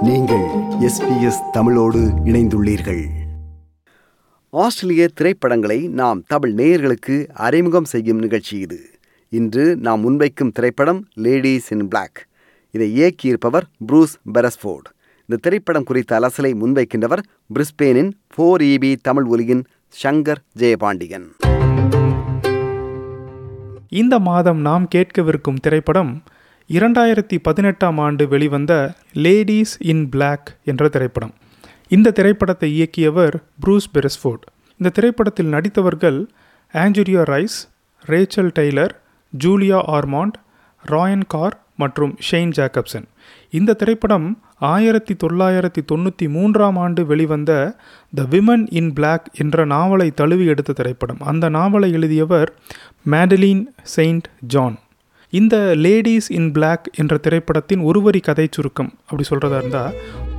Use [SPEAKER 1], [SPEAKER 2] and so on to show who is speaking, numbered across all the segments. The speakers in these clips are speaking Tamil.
[SPEAKER 1] நீங்கள் எஸ்பிஎஸ் தமிழோடு இணைந்துள்ளீர்கள் ஆஸ்திரேலிய திரைப்படங்களை நாம் தமிழ் நேயர்களுக்கு அறிமுகம் செய்யும் நிகழ்ச்சி இது இன்று நாம் முன்வைக்கும் திரைப்படம் லேடிஸ் இன் Black இதை இயக்கியிருப்பவர் ப்ரூஸ் பெரஸ்ஃபோர்ட் இந்த திரைப்படம் குறித்த அலசலை முன்வைக்கின்றவர் பிரிஸ்பேனின் ஃபோர் இபி தமிழ் ஒலியின் சங்கர் ஜெயபாண்டியன்
[SPEAKER 2] இந்த மாதம் நாம் கேட்கவிருக்கும் திரைப்படம் இரண்டாயிரத்தி பதினெட்டாம் ஆண்டு வெளிவந்த லேடீஸ் இன் Black என்ற திரைப்படம் இந்த திரைப்படத்தை இயக்கியவர் ப்ரூஸ் பெரஸ்ஃபோர்ட் இந்த திரைப்படத்தில் நடித்தவர்கள் Angourie Rice Rachel Taylor Julia Ormond Ryan Corr மற்றும் ஷெய்ன் ஜாக்கப்சன் இந்த திரைப்படம் ஆயிரத்தி தொள்ளாயிரத்தி தொண்ணூற்றி மூன்றாம் ஆண்டு வெளிவந்த த விமன் இன் Black என்ற நாவலை தழுவி எடுத்த திரைப்படம் அந்த நாவலை எழுதியவர் மேடலின் செயின்ட் ஜான் இந்த லேடீஸ் இன் Black என்ற திரைப்படத்தின் ஒருவரி கதை சுருக்கம் அப்படி சொல்கிறதா இருந்தால்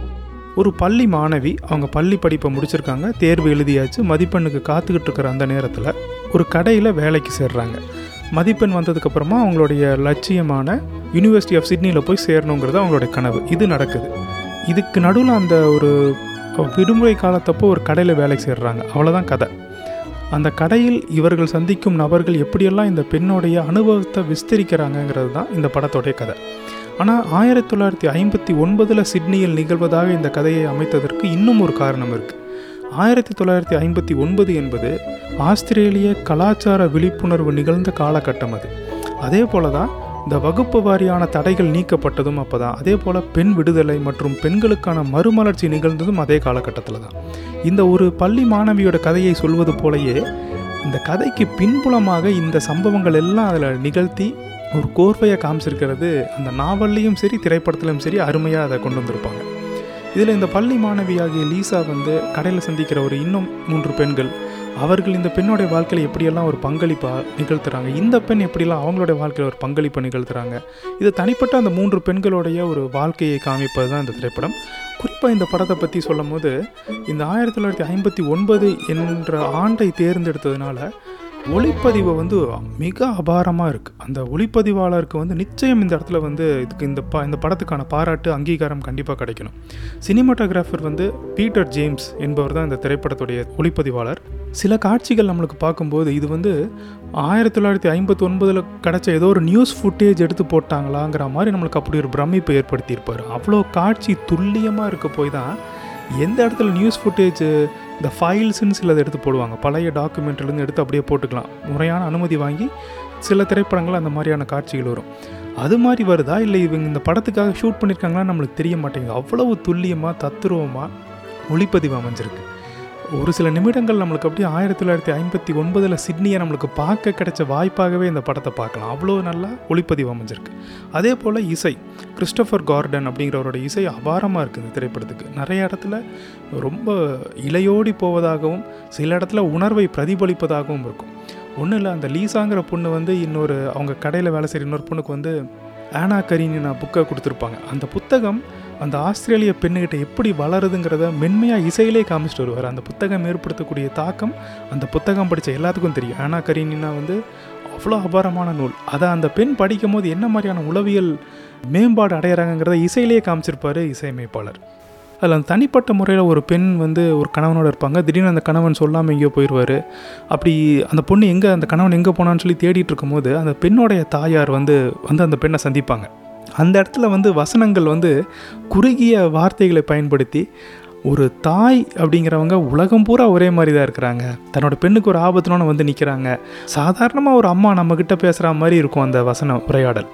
[SPEAKER 2] ஒரு பள்ளி மாணவி அவங்க பள்ளி படிப்பை முடிச்சிருக்காங்க தேர்வு எழுதியாச்சு மதிப்பெண்ணுக்கு காத்துக்கிட்டு இருக்கிற அந்த நேரத்தில் ஒரு கடையில் வேலைக்கு சேர்றாங்க மதிப்பெண் வந்ததுக்கப்புறமா அவங்களுடைய லட்சியமான யூனிவர்சிட்டி ஆஃப் சிட்னியில் போய் சேரணுங்கிறது அவங்களுடைய கனவு இது நடக்குது இதுக்கு நடுவில் அந்த ஒரு விடுமுறை காலத்தப்போ ஒரு கடையில் வேலைக்கு சேர்றாங்க அவ்வளோதான் கதை அந்த கடையில் இவர்கள் சந்திக்கும் நபர்கள் எப்படியெல்லாம் இந்த பெண்ணுடைய அனுபவத்தை விஸ்தரிக்கிறாங்கங்கிறது தான் இந்த படத்தோடைய கதை ஆனால் ஆயிரத்தி தொள்ளாயிரத்தி ஐம்பத்தி ஒன்பதில் சிட்னியில் நிகழ்வதாக இந்த கதையை அமைத்ததற்கு இன்னும் ஒரு காரணம் இருக்குது ஆயிரத்தி தொள்ளாயிரத்தி ஐம்பத்தி ஒன்பது என்பது ஆஸ்திரேலிய கலாச்சார விழிப்புணர்வு நிகழ்ந்த காலகட்டம் அது அதே போல தான் இந்த வகுப்பு வாரியான தடைகள் நீக்கப்பட்டதும் அப்போ தான் அதே போல் பெண் விடுதலை மற்றும் பெண்களுக்கான மறுமலர்ச்சி நிகழ்ந்ததும் அதே காலகட்டத்தில் தான் இந்த ஒரு பள்ளி மாணவியோட கதையை சொல்வது போலயே இந்த கதைக்கு பின்புலமாக இந்த சம்பவங்கள் எல்லாம் அதில் நிகழ்த்தி ஒரு கோர்வையை காமிச்சிருக்கிறது அந்த நாவல்லையும் சரி திரைப்படத்திலும் சரி அருமையாக அதை கொண்டு வந்திருப்பாங்க இதில் இந்த பள்ளி மாணவியாகிய லீசா வந்து கடையில் சந்திக்கிற ஒரு இன்னும் மூன்று பெண்கள் அவர்கள் இந்த பெண்ணோடைய வாழ்க்கையில் எப்படியெல்லாம் ஒரு பங்களிப்பாக நிகழ்த்துறாங்க இந்த பெண் எப்படியெல்லாம் அவங்களுடைய வாழ்க்கையில் ஒரு பங்களிப்பை நிகழ்த்துறாங்க இது தனிப்பட்ட அந்த மூன்று பெண்களுடைய ஒரு வாழ்க்கையை காமிப்பது தான் இந்த திரைப்படம் குறிப்பாக இந்த படத்தை பற்றி சொல்லும் போது இந்த ஆயிரத்தி தொள்ளாயிரத்தி ஐம்பத்தி ஒன்பது என்ற ஆண்டை தேர்ந்தெடுத்ததுனால ஒளிப்பதிவு வந்து மிக அபாரமாக இருக்குது அந்த ஒளிப்பதிவாளருக்கு வந்து நிச்சயம் இந்த இடத்துல வந்து இதுக்கு இந்த ப இந்த படத்துக்கான பாராட்டு அங்கீகாரம் கண்டிப்பாக கிடைக்கணும் சினிமாட்டோகிராஃபர் வந்து பீட்டர் ஜேம்ஸ் என்பவர் தான் இந்த திரைப்படத்துடைய ஒளிப்பதிவாளர் சில காட்சிகள் நம்மளுக்கு பார்க்கும்போது இது வந்து ஆயிரத்தி தொள்ளாயிரத்தி ஐம்பத்தி ஒன்பதில் கிடச்ச ஏதோ ஒரு நியூஸ் ஃபுட்டேஜ் எடுத்து போட்டாங்களாங்கிற மாதிரி நம்மளுக்கு அப்படி ஒரு பிரமிப்பை ஏற்படுத்தியிருப்பார் அவ்வளோ காட்சி துல்லியமாக இருக்க போய் தான் எந்த இடத்துல நியூஸ் ஃபுட்டேஜ் இந்த ஃபைல்ஸ்ன்னு சிலது எடுத்து போடுவாங்க பழைய டாக்குமெண்ட்லேருந்து எடுத்து அப்படியே போட்டுக்கலாம் முறையான அனுமதி வாங்கி சில திரைப்படங்கள் அந்த மாதிரியான காட்சிகள் வரும் அது மாதிரி வருதா இல்லை இவங்க இந்த படத்துக்காக ஷூட் பண்ணியிருக்காங்களா நம்மளுக்கு தெரிய மாட்டேங்குது அவ்வளவு துல்லியமாக தத்துருவமாக ஒளிப்பதிவு அமைஞ்சிருக்கு ஒரு சில நிமிடங்கள் நம்மளுக்கு அப்படியே ஆயிரத்தி தொள்ளாயிரத்தி ஐம்பத்தி ஒன்பதில் சிட்னியை நம்மளுக்கு பார்க்க கிடைச்ச வாய்ப்பாகவே இந்த படத்தை பார்க்கலாம் அவ்வளோ நல்லா ஒளிப்பதிவு அமைஞ்சிருக்கு அதே போல் இசை கிறிஸ்டோஃபர் கார்டன் அப்படிங்கிறவரோட இசை அபாரமாக இருக்குது இந்த திரைப்படத்துக்கு நிறைய இடத்துல ரொம்ப இலையோடி போவதாகவும் சில இடத்துல உணர்வை பிரதிபலிப்பதாகவும் இருக்கும் ஒன்றும் இல்லை அந்த லீசாங்கிற பொண்ணு வந்து இன்னொரு அவங்க கடையில் வேலை செய்கிற இன்னொரு பொண்ணுக்கு வந்து ஆனா கரீனி நான் புக்கை கொடுத்துருப்பாங்க அந்த புத்தகம் அந்த ஆஸ்திரேலிய பெண்ணுகிட்ட எப்படி வளருதுங்கிறத மென்மையாக இசையிலே காமிச்சிட்டு வருவார் அந்த புத்தகம் ஏற்படுத்தக்கூடிய தாக்கம் அந்த புத்தகம் படித்த எல்லாத்துக்கும் தெரியும் ஆனா கரீனினா வந்து அவ்வளோ அபாரமான நூல் அதை அந்த பெண் படிக்கும் போது என்ன மாதிரியான உளவியல் மேம்பாடு அடையிறாங்கிறத இசையிலேயே காமிச்சிருப்பார் இசையமைப்பாளர் அதில் அந்த தனிப்பட்ட முறையில் ஒரு பெண் வந்து ஒரு கணவனோட இருப்பாங்க திடீர்னு அந்த கணவன் சொல்லாமல் எங்கேயோ போயிடுவார் அப்படி அந்த பொண்ணு எங்கே அந்த கணவன் எங்கே போனான்னு சொல்லி தேடிட்டு இருக்கும்போது அந்த பெண்ணோடைய தாயார் வந்து வந்து அந்த பெண்ணை சந்திப்பாங்க அந்த இடத்துல வந்து வசனங்கள் வந்து குறுகிய வார்த்தைகளை பயன்படுத்தி ஒரு தாய் அப்படிங்கிறவங்க உலகம் பூரா ஒரே மாதிரி தான் இருக்கிறாங்க தன்னோட பெண்ணுக்கு ஒரு ஆபத்துனோன்னு வந்து நிற்கிறாங்க சாதாரணமாக ஒரு அம்மா நம்மக்கிட்ட பேசுகிற மாதிரி இருக்கும் அந்த வசன உரையாடல்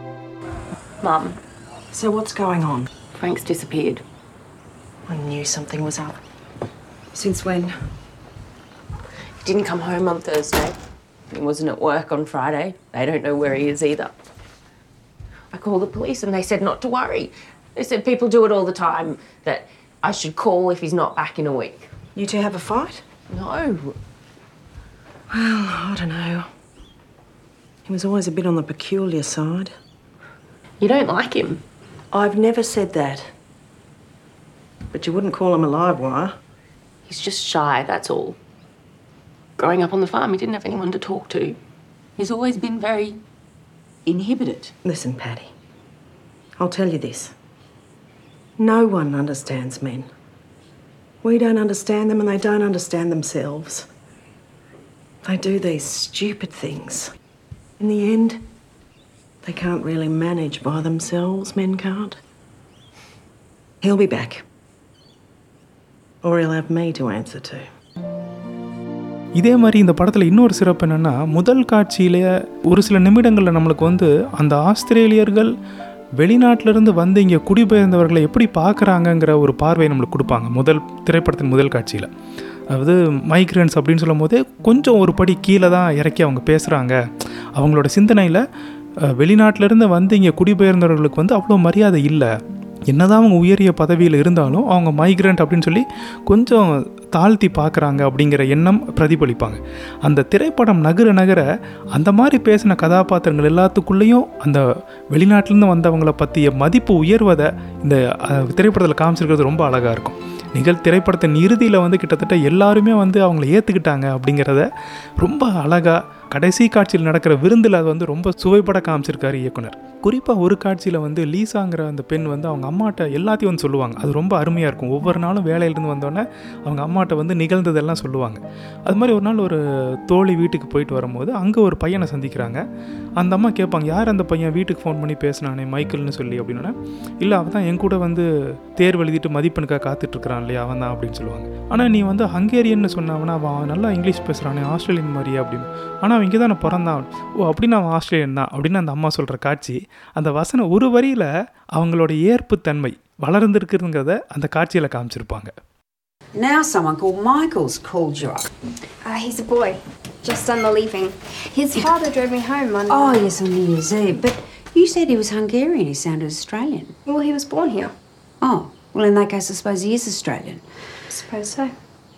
[SPEAKER 3] Mum,
[SPEAKER 4] So what's going on?
[SPEAKER 3] Frank's disappeared.
[SPEAKER 4] I knew something was up. Since when?
[SPEAKER 3] He didn't come home on Thursday. He wasn't at work on Friday. They don't know where he is either. I called the police and they said not to worry. They said people do it all the time, that I should call if he's not back in a week.
[SPEAKER 4] You two have a fight?
[SPEAKER 3] No.
[SPEAKER 4] Well, I don't know. He was always a bit on the peculiar side.
[SPEAKER 3] You don't like him.
[SPEAKER 4] I've never said that. But you wouldn't call him a live wire.
[SPEAKER 3] He's just shy, that's all. Growing up on the farm, he didn't have anyone to talk to. He's always been very inhibited.
[SPEAKER 4] Listen, Patty. I'll tell you this. No one understands men. We don't understand them and they don't understand themselves. They do these stupid things. In the end, they can't really manage by themselves, men can't. He'll be back. Or he'll have me to answer to.
[SPEAKER 2] இதே மாதிரி இந்த படத்தில் இன்னொரு சிறப்பு என்னென்னா முதல் காட்சியிலே ஒரு சில நிமிடங்களில் நம்மளுக்கு வந்து அந்த ஆஸ்திரேலியர்கள் வெளிநாட்டிலிருந்து வந்து இங்கே குடிபெயர்ந்தவர்களை எப்படி பார்க்குறாங்கங்கிற ஒரு பார்வை நம்மளுக்கு கொடுப்பாங்க முதல் திரைப்படத்தின் முதல் காட்சியில் அதாவது மைக்ரன்ஸ் அப்படின்னு சொல்லும் போதே கொஞ்சம் ஒரு படி கீழே தான் இறக்கி அவங்க பேசுகிறாங்க அவங்களோட சிந்தனையில் வெளிநாட்டிலேருந்து வந்து இங்கே குடிபெயர்ந்தவர்களுக்கு வந்து அவ்வளோ மரியாதை இல்லை என்னதான் அவங்க உயரிய பதவியில் இருந்தாலும் அவங்க மைக்ரண்ட் அப்படின்னு சொல்லி கொஞ்சம் தாழ்த்தி பார்க்குறாங்க அப்படிங்கிற எண்ணம் பிரதிபலிப்பாங்க அந்த திரைப்படம் நகர நகர அந்த மாதிரி பேசின கதாபாத்திரங்கள் எல்லாத்துக்குள்ளேயும் அந்த வெளிநாட்டிலேருந்து வந்தவங்களை பற்றிய மதிப்பு உயர்வதை இந்த அஹ், திரைப்படத்தில் காமிச்சிருக்கிறது ரொம்ப அழகாக இருக்கும் நிகழ் திரைப்படத்தின் இறுதியில் வந்து கிட்டத்தட்ட எல்லாருமே வந்து அவங்கள ஏற்றுக்கிட்டாங்க அப்படிங்கிறத ரொம்ப அழகாக கடைசி காட்சியில் நடக்கிற விருந்தில் அது வந்து ரொம்ப சுவைப்பட காமிச்சிருக்காரு இயக்குனர் குறிப்பாக ஒரு காட்சியில் வந்து லீசாங்கிற அந்த பெண் வந்து அவங்க அம்மாட்ட எல்லாத்தையும் வந்து சொல்லுவாங்க அது ரொம்ப அருமையாக இருக்கும் ஒவ்வொரு நாளும் வேலையிலேருந்து வந்தோடனே அவங்க அம்மாட்ட வந்து நிகழ்ந்ததெல்லாம் சொல்லுவாங்க அது மாதிரி ஒரு நாள் ஒரு தோழி வீட்டுக்கு போயிட்டு வரும்போது அங்கே ஒரு பையனை சந்திக்கிறாங்க அந்த அம்மா கேட்பாங்க யார் அந்த பையன் வீட்டுக்கு ஃபோன் பண்ணி பேசினானே மைக்கேல்னு சொல்லி அப்படின்னா இல்லை அவன் தான் என் கூட வந்து தேர்வு எழுதிட்டு மதிப்பெண்ணுக்காக காத்துட்ருக்கிறான் இல்லையா அவன் தான் அப்படின்னு சொல்லுவாங்க ஆனால் நீ வந்து ஹங்கேரியன்னு சொன்னவனா அவன் நல்லா இங்கிலீஷ் பேசுகிறானே ஆஸ்திரேலியன் மாதிரியே அப்படின்னு ஆனால் அவன் இங்கே தானே பிறந்தான் ஓ அப்படின்னு அவன் ஆஸ்திரேலியன் தான் அப்படின்னு அந்த அம்மா சொல்கிற காட்சி அந்த வசனம் ஒரு வரியில் அவங்களோட ஏற்புத்தன்மை வளர்ந்துருக்குங்கிறத அந்த காட்சியில் காமிச்சிருப்பாங்க
[SPEAKER 5] Now someone called Michael's called you up.
[SPEAKER 6] Uh, he's a boy, just done the leaving. His father drove me home on.
[SPEAKER 5] Oh, yes, on New Year's Eve. But you said he was Hungarian. He sounded Australian.
[SPEAKER 6] Well, he was born here.
[SPEAKER 5] Oh, well, in that case, I suppose he is Australian.
[SPEAKER 6] I suppose so.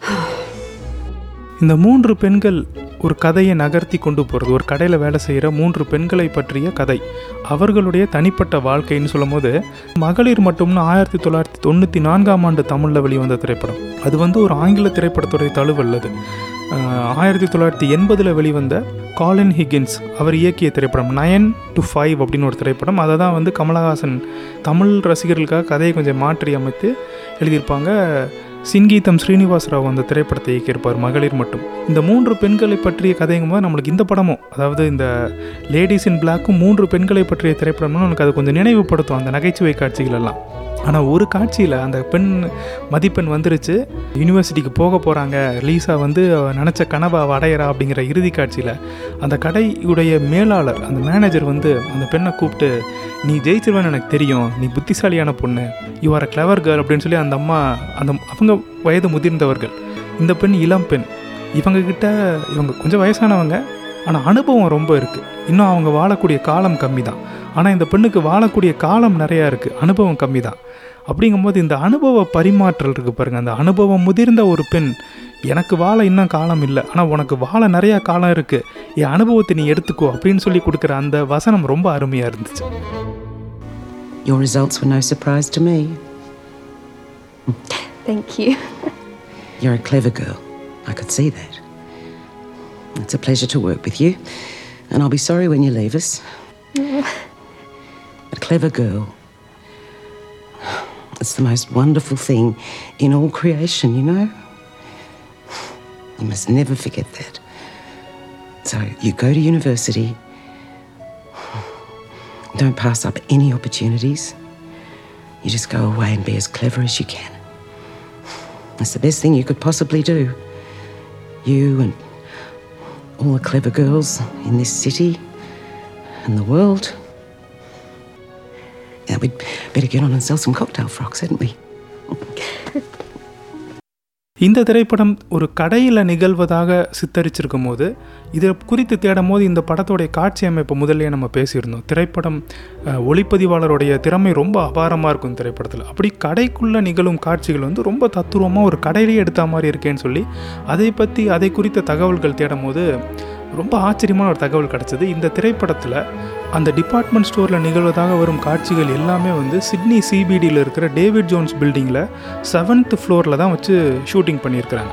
[SPEAKER 2] இந்த மூன்று பெண்கள் ஒரு கதையை நகர்த்தி கொண்டு போகிறது ஒரு கடையில் வேலை செய்கிற மூன்று பெண்களை பற்றிய கதை அவர்களுடைய தனிப்பட்ட வாழ்க்கைன்னு சொல்லும்போது மகளிர் மட்டும்னு ஆயிரத்தி தொள்ளாயிரத்தி தொண்ணூற்றி நான்காம் ஆண்டு தமிழில் வெளிவந்த திரைப்படம் அது வந்து ஒரு ஆங்கில திரைப்படத்துடைய தழுவல் அது ஆஹ், ஆயிரத்தி தொள்ளாயிரத்தி எண்பதில் வெளிவந்த காலின் ஹிகின்ஸ் அவர் இயக்கிய திரைப்படம் நயன் டு ஃபைவ் அப்படின்னு ஒரு திரைப்படம் அதை தான் வந்து கமலஹாசன் தமிழ் ரசிகர்களுக்காக கதையை கொஞ்சம் மாற்றி அமைத்து எழுதியிருப்பாங்க சிங்கீதம் ஸ்ரீனிவாஸ் ராவ் அந்த திரைப்படத்தை இயக்கியிருப்பார் மகளிர் மட்டும் இந்த மூன்று பெண்களை பற்றிய கதைங்கும்போது நம்மளுக்கு இந்த படமும் அதாவது இந்த லேடிஸ் இன் பிளாக்கும் மூன்று பெண்களை பற்றிய திரைப்படம்னு நமக்கு அது கொஞ்சம் நினைவுபடுத்தும் அந்த நகைச்சுவை காட்சிகள் எல்லாம் ஆனால் ஒரு காட்சியில் அந்த பெண் மதிப்பெண் வந்துருச்சு யூனிவர்சிட்டிக்கு போக போகிறாங்க லீசா வந்து அவ நினச்ச கனவை அவ அடையிறா அப்படிங்கிற இறுதி காட்சியில் அந்த கடையுடைய மேலாளர் அந்த மேனேஜர் வந்து அந்த பெண்ணை கூப்பிட்டு நீ ஜெயிச்சிருவேன்னு எனக்கு தெரியும் நீ புத்திசாலியான பொண்ணு you are a clever girl அப்படின்னு சொல்லி அந்த அம்மா அந்த அவங்க வயது முதிர்ந்தவர்கள் இந்த பெண் இளம் பெண் இவங்க கிட்ட இவங்க கொஞ்சம் வயசானவங்க ஆனால் அனுபவம் ரொம்ப இருக்குது இன்னும் அவங்க வாழக்கூடிய காலம் கம்மி தான் ஆனால் இந்த பெண்ணுக்கு வாழக்கூடிய காலம் நிறையா இருக்குது அனுபவம் கம்மி தான் அப்படிங்கும்போது இந்த அனுபவ பரிமாற்றல் இருக்குது பாருங்கள் அந்த அனுபவம் முதிர்ந்த ஒரு பெண் எனக்கு வாழ இன்னும் காலம் இல்லை ஆனால் உனக்கு வாழ நிறையா காலம் இருக்குது என் அனுபவத்தை நீ எடுத்துக்கோ அப்படின்னு சொல்லி கொடுக்குற அந்த வசனம் ரொம்ப அருமையாக இருந்துச்சு
[SPEAKER 4] Your results were no surprise to me.
[SPEAKER 6] Thank you.
[SPEAKER 4] You're a clever girl. I could see that. It's a pleasure to work with you, and I'll be sorry when you leave us. a clever girl. It's the most wonderful thing in all creation, you know? You must never forget that. So you go to university. Don't pass up any opportunities. You just go away and be as clever as you can. It's the best thing you could possibly do. You and all the clever girls in this city and the world. Yeah, we'd better get on and sell some cocktail frocks, hadn't we?
[SPEAKER 2] இந்த திரைப்படம் ஒரு கடையில் நிகழ்வதாக சித்தரிச்சிருக்கும் போது இதை குறித்து தேடும் போது இந்த படத்தோடைய காட்சி அமைப்பு முதல்லயே நம்ம பேசியிருந்தோம் திரைப்படம் அஹ், ஒளிப்பதிவாளருடைய திறமை ரொம்ப அபாரமாக இருக்கும் இந்த திரைப்படத்தில் அப்படி கடைக்குள்ளே நிகழும் காட்சிகள் வந்து ரொம்ப தத்துரூபமாக ஒரு கடையிலேயே எடுத்த மாதிரி இருக்கேன்னு சொல்லி அதை பற்றி அதை குறித்த தகவல்கள் தேடும் போது ரொம்ப ஆச்சரியமான ஒரு தகவல் கிடச்சிது இந்த திரைப்படத்தில் அந்த டிபார்ட்மெண்ட் ஸ்டோரில் நிகழ்வதாக வரும் காட்சிகள் எல்லாமே வந்து சிட்னி சிபிடியில் இருக்கிற டேவிட் ஜோன்ஸ் பில்டிங்கில் செவன்த் ஃப்ளோரில் தான் வச்சு ஷூட்டிங் பண்ணியிருக்கிறாங்க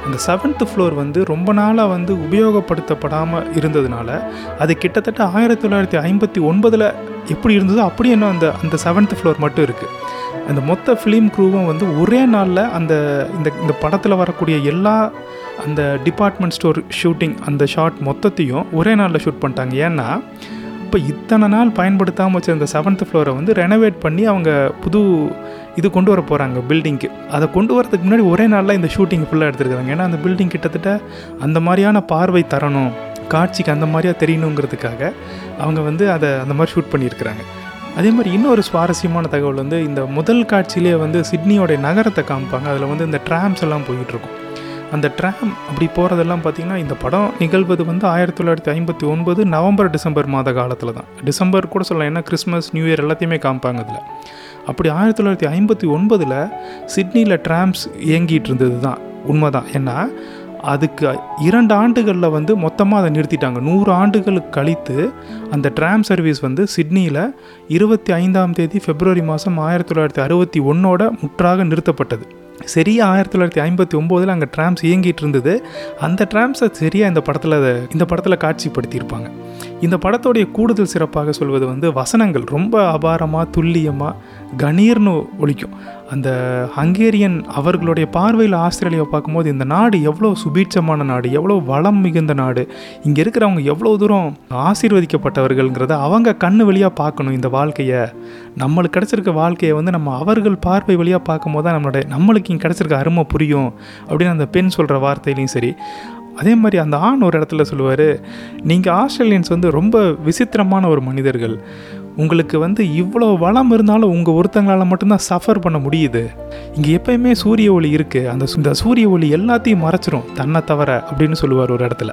[SPEAKER 2] அந்த செவன்த் ஃப்ளோர் வந்து ரொம்ப நாளாக வந்து உபயோகப்படுத்தப்படாமல் இருந்ததுனால அது கிட்டத்தட்ட ஆயிரத்தி தொள்ளாயிரத்தி ஐம்பத்தி ஒன்பதில் எப்படி இருந்ததோ அப்படியே இன்னும் அந்த அந்த செவன்த் ஃப்ளோர் மட்டும் இருக்குது அந்த மொத்த ஃபிலிம் க்ரூவும் வந்து ஒரே நாளில் அந்த இந்த இந்த படத்தில் வரக்கூடிய எல்லா அந்த டிபார்ட்மெண்ட் ஸ்டோர் ஷூட்டிங் அந்த ஷாட் மொத்தத்தையும் ஒரே நாளில் ஷூட் பண்ணிட்டாங்க ஏன்னா இப்போ இத்தனை நாள் பயன்படுத்தாமல் வச்சிருந்த செவன்த் ஃப்ளோரை வந்து ரெனோவேட் பண்ணி அவங்க புது இது கொண்டு வர போகிறாங்க பில்டிங்க்கு அதை கொண்டு வரதுக்கு முன்னாடி ஒரே நாளில் இந்த ஷூட்டிங் ஃபுல்லாக எடுத்துருக்காங்க ஏன்னா அந்த பில்டிங் கிட்டத்தட்ட அந்த மாதிரியான பார்வை தரணும் காட்சிக்கு அந்த மாதிரியாக தெரியணுங்கிறதுக்காக அவங்க வந்து அதை அந்த மாதிரி ஷூட் பண்ணியிருக்கிறாங்க அதே மாதிரி இன்னொரு சுவாரஸ்யமான தகவல் வந்து இந்த முதல் காட்சியிலே வந்து சிட்னியோடைய நகரத்தை காமிப்பாங்க அதில் வந்து இந்த ட்ராம்ஸ் எல்லாம் போயிட்டு இருக்கும் அந்த ட்ராம் அப்படி போகிறதெல்லாம் பார்த்திங்கன்னா இந்த படம் நிகழ்வது வந்து ஆயிரத்தி தொள்ளாயிரத்தி ஐம்பத்தி ஒன்பது நவம்பர் டிசம்பர் மாத காலத்தில் தான் டிசம்பர் கூட சொல்லலாம் ஏன்னா கிறிஸ்மஸ் நியூ இயர் எல்லாத்தையுமே காமிப்பாங்க அதில் அப்படி ஆயிரத்தி தொள்ளாயிரத்தி ஐம்பத்தி ஒன்பதில் சிட்னியில் ட்ராம்ஸ் இயங்கிட்டு இருந்தது தான் உண்மைதான் ஏன்னா அதுக்கு இரண்டு ஆண்டுகளில் வந்து மொத்தமாக அதை நிறுத்திட்டாங்க நூறு ஆண்டுகளுக்கு கழித்து அந்த ட்ராம் சர்வீஸ் வந்து சிட்னியில் இருபத்தி ஐந்தாம் தேதி பிப்ரவரி மாதம் ஆயிரத்தி தொள்ளாயிரத்தி அறுபத்தி ஒன்றோட முற்றாக நிறுத்தப்பட்டது சரியாக ஆயிரத்தி தொள்ளாயிரத்தி ஐம்பத்தி ஒம்போதில் அங்கே ட்ராம்ஸ் இயங்கிட்டு இருந்தது அந்த ட்ராம்ஸை சரியாக இந்த படத்தில் அதை இந்த படத்தில் காட்சிப்படுத்தியிருப்பாங்க இந்த படத்தோடைய கூடுதல் சிறப்பாக சொல்வது வந்து வசனங்கள் ரொம்ப அபாரமாக துல்லியமாக கணீர்னு ஒழிக்கும் அந்த ஹங்கேரியன் அவர்களுடைய பார்வையில் ஆஸ்திரேலியாவை பார்க்கும்போது இந்த நாடு எவ்வளோ சுபீட்சமான நாடு எவ்வளோ வளம் மிகுந்த நாடு இங்கே இருக்கிறவங்க எவ்வளோ தூரம் ஆசீர்வதிக்கப்பட்டவர்கள்ங்கிறத அவங்க கண்ணு வழியாக பார்க்கணும் இந்த வாழ்க்கையை நம்மளுக்கு கிடச்சிருக்க வாழ்க்கையை வந்து நம்ம அவர்கள் பார்வை வழியாக பார்க்கும்போது தான் நம்மளுடைய நம்மளுக்கு இங்கே கிடச்சிருக்க அருமை புரியும் அப்படின்னு அந்த பெண் சொல்கிற வார்த்தையிலையும் சரி அதே மாதிரி அந்த ஆண் ஒரு இடத்துல சொல்லுவார் நீங்கள் ஆஸ்திரேலியன்ஸ் வந்து ரொம்ப விசித்திரமான ஒரு மனிதர்கள் உங்களுக்கு வந்து இவ்வளோ வளம் இருந்தாலும் உங்கள் ஒருத்தங்களால் மட்டும்தான் சஃபர் பண்ண முடியுது இங்கே எப்பயுமே சூரிய ஒளி இருக்குது அந்த சு- இந்த சூரிய ஒளி எல்லாத்தையும் மறைச்சிரும் தன்னை தவிர அப்படின்னு சொல்லுவார் ஒரு இடத்துல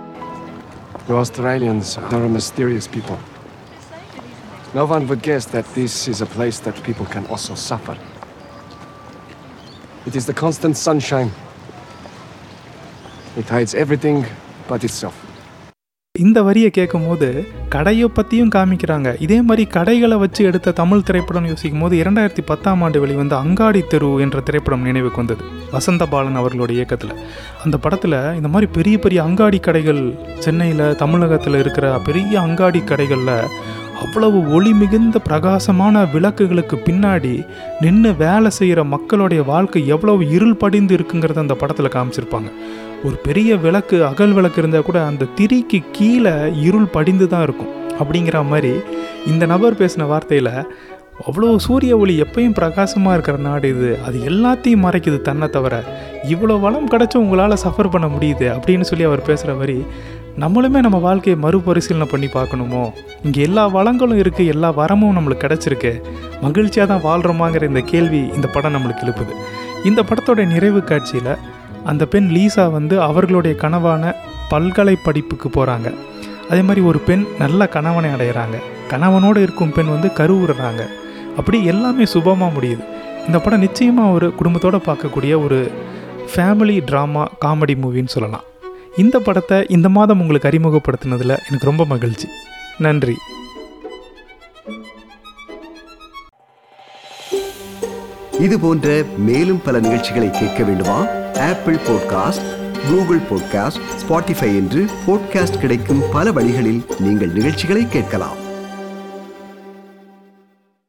[SPEAKER 7] You Australians are a mysterious people. No one would guess that this is a place that people can also suffer. It is the constant sunshine. It hides everything but itself.
[SPEAKER 2] இந்த வரியை கேட்கும்போது கடையை பற்றியும் காமிக்கிறாங்க இதே மாதிரி கடைகளை வச்சு எடுத்த தமிழ் திரைப்படம்னு யோசிக்கும் போது இரண்டாயிரத்தி பத்தாம் ஆண்டு வெளிவந்த அங்காடி தெரு என்ற திரைப்படம் நினைவுக்கு வந்தது வசந்த பாலன் அவர்களுடைய இயக்கத்தில் அந்த படத்தில் இந்த மாதிரி பெரிய பெரிய அங்காடி கடைகள் சென்னையில் தமிழகத்தில் இருக்கிற பெரிய அங்காடி கடைகளில் அவ்வளவு ஒளி மிகுந்த பிரகாசமான விளக்குகளுக்கு பின்னாடி நின்று வேலை செய்கிற மக்களுடைய வாழ்க்கை எவ்வளவு இருள் படிந்து இருக்குங்கிறத அந்த படத்தில் காமிச்சிருப்பாங்க ஒரு பெரிய விளக்கு அகல் விளக்கு இருந்தால் கூட அந்த திரிக்கு கீழே இருள் படிந்து தான் இருக்கும் அப்படிங்கிற மாதிரி இந்த நபர் பேசின வார்த்தையில் அவ்வளோ சூரிய ஒளி எப்பயும் பிரகாசமாக இருக்கிற நாடு இது அது எல்லாத்தையும் மறைக்குது தன்னை தவிர இவ்வளோ வளம் கிடச்சும் உங்களால் சஃபர் பண்ண முடியுது அப்படின்னு சொல்லி அவர் பேசுகிற மாதிரி நம்மளுமே நம்ம வாழ்க்கையை மறுபரிசீலனை பண்ணி பார்க்கணுமோ இங்கே எல்லா வளங்களும் இருக்குது எல்லா வரமும் நம்மளுக்கு கிடச்சிருக்கு மகிழ்ச்சியாக தான் வாழ்கிறோமாங்கிற இந்த கேள்வி இந்த படம் நம்மளுக்கு எழுப்புது இந்த படத்தோட நிறைவு காட்சியில் அந்த பெண் லீசா வந்து அவர்களுடைய கனவான பல்கலை படிப்புக்கு போகிறாங்க அதே மாதிரி ஒரு பெண் நல்ல கணவனை அடையிறாங்க கணவனோடு இருக்கும் பெண் வந்து கருவுறுறாங்க அப்படி எல்லாமே சுபமாக முடியுது இந்த படம் நிச்சயமாக ஒரு குடும்பத்தோடு பார்க்கக்கூடிய ஒரு ஃபேமிலி ட்ராமா காமெடி மூவின்னு சொல்லலாம் இந்த படத்தை இந்த மாதம் உங்களுக்கு அறிமுகப்படுத்தினதில் எனக்கு ரொம்ப மகிழ்ச்சி நன்றி
[SPEAKER 1] இது போன்ற மேலும் பல நிகழ்ச்சிகளை கேட்க வேண்டுமா Apple podcast Google podcast Spotify என்று பாட்காஸ்ட் கிடைக்கும் பல வழிகளில் நீங்கள் நிகழ்ச்சிகளை கேட்கலாம்